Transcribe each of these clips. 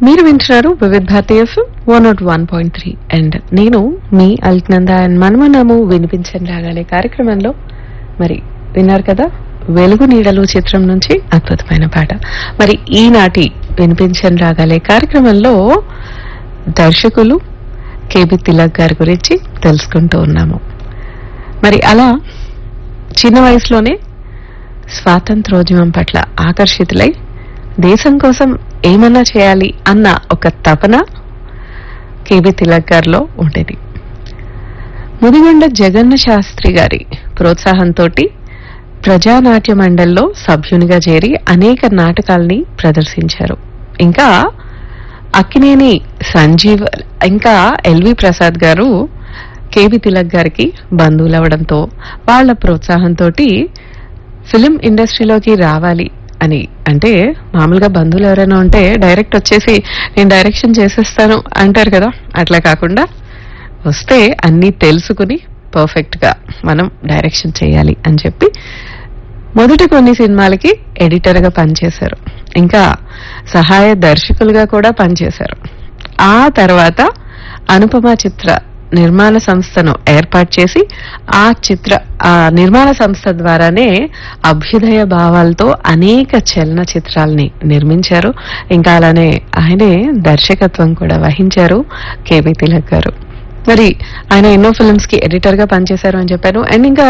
మీరు వింటున్నారు Vividh Bharati one nought one point three and నేను మీ అల్క్నంద అండ్ మనమనము వినిపించని రాగాలే కార్యక్రమంలో మరి విన్నారు కదా వెలుగు నీడలు చిత్రం నుంచి అద్భుతమైన పాట మరి ఈనాటి వినిపించని రాగాలే కార్యక్రమంలో దర్శకులు కేబి తిలక్ గారి గురించి తెలుసుకుంటూ ఉన్నాము మరి అలా చిన్న వయసులోనే స్వాతంత్రోద్యమం పట్ల ఆకర్షితులై దేశం కోసం ఏమన్నా చేయాలి అన్న ఒక తపన కేబి తిలక్ గారిలో ఉండేది ముదిగొండ జగన్న శాస్త్రి గారి ప్రోత్సాహంతో ప్రజానాట్య మండలిలో సభ్యునిగా చేరి అనేక నాటకాల్ని ప్రదర్శించారు ఇంకా అక్కినేని సంజీవ్ ఇంకా ఎల్వి ప్రసాద్ గారు కేవి తిలక్ గారికి బంధువులు అవడంతో వాళ్ళ ప్రోత్సాహంతో ఫిలిం ఇండస్ట్రీలోకి రావాలి అని అంటే మామూలుగా బంధువులు ఎవరైనా ఉంటే డైరెక్ట్ వచ్చేసి నేను డైరెక్షన్ చేసేస్తాను అంటారు కదా అట్లా కాకుండా వస్తే అన్నీ తెలుసుకుని పర్ఫెక్ట్ గా మనం డైరెక్షన్ చేయాలి అని చెప్పి మొదటి కొన్ని సినిమాలకి ఎడిటర్ గా పనిచేశారు ఇంకా సహాయ దర్శకులుగా కూడా పనిచేశారు ఆ తర్వాత అనుపమ చిత్ర నిర్మాణ సంస్థను ఏర్పాటు చేసి ఆ చిత్ర ఆ నిర్మాణ సంస్థ ద్వారానే అభ్యుదయ భావాలతో అనేక చలన చిత్రాల్ని నిర్మించారు ఇంకా అలానే ఆయనే దర్శకత్వం కూడా వహించారు కేబీ తిలక్ గారు మరి ఆయన ఎన్నో ఫిల్మ్స్ కి ఎడిటర్ గా పనిచేశారు అని చెప్పారు అండ్ ఇంకా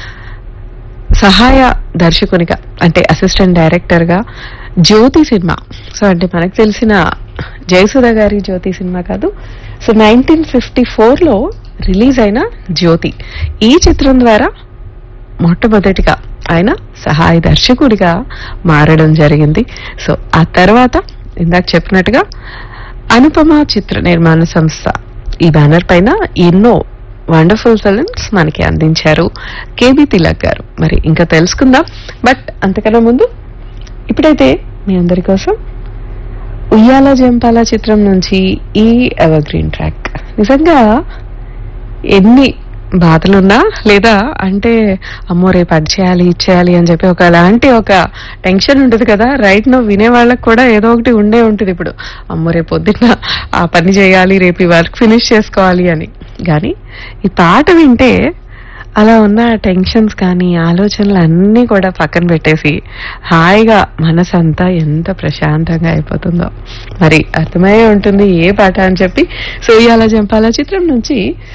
సహాయ దర్శకునిగా అంటే అసిస్టెంట్ డైరెక్టర్ గా జ్యోతి సినిమా సో అంటే మనకు తెలిసిన జయసుధ గారి జ్యోతి సినిమా కాదు సో నైన్టీన్ ఫిఫ్టీ లో రిలీజ్ అయిన జ్యోతి ఈ చిత్రం ద్వారా మొట్టమొదటిగా ఆయన సహాయ దర్శకుడిగా మారడం జరిగింది సో ఆ తర్వాత ఇందాక చెప్పినట్టుగా అనుపమ చిత్ర నిర్మాణ సంస్థ ఈ బ్యానర్ పైన ఎన్నో వండర్ఫుల్ ఫిల్మ్స్ మనకి అందించారు కేబీ తిలక్ గారు మరి ఇంకా తెలుసుకుందాం బట్ అంతకన్నా ముందు ఇప్పుడైతే మీ అందరి కోసం ఉయ్యాల జంపాల చిత్రం నుంచి ఈ ఎవర్ గ్రీన్ ట్రాక్ నిజంగా ఎన్ని బాధలున్నా లేదా అంటే అమ్మో రేపు అది చేయాలి ఇది చేయాలి అని చెప్పి ఒక అలాంటి ఒక టెన్షన్ ఉంటుంది కదా రైట్ నో వినే వాళ్ళకి కూడా ఏదో ఒకటి ఉండే ఉంటుంది ఇప్పుడు అమ్మో రేపు పొద్దున్న ఆ పని చేయాలి రేపు ఈ వర్క్ ఫినిష్ చేసుకోవాలి అని కానీ ఈ పాట వింటే అలా ఉన్న టెన్షన్స్ కానీ ఆలోచనలు అన్నీ కూడా పక్కన పెట్టేసి హాయిగా మనసంతా ఎంత ప్రశాంతంగా అయిపోతుందో మరి అర్థమయ్యే ఉంటుంది ఏ పాట అని చెప్పి సో ఇవాళ జంపాల చిత్రం నుంచి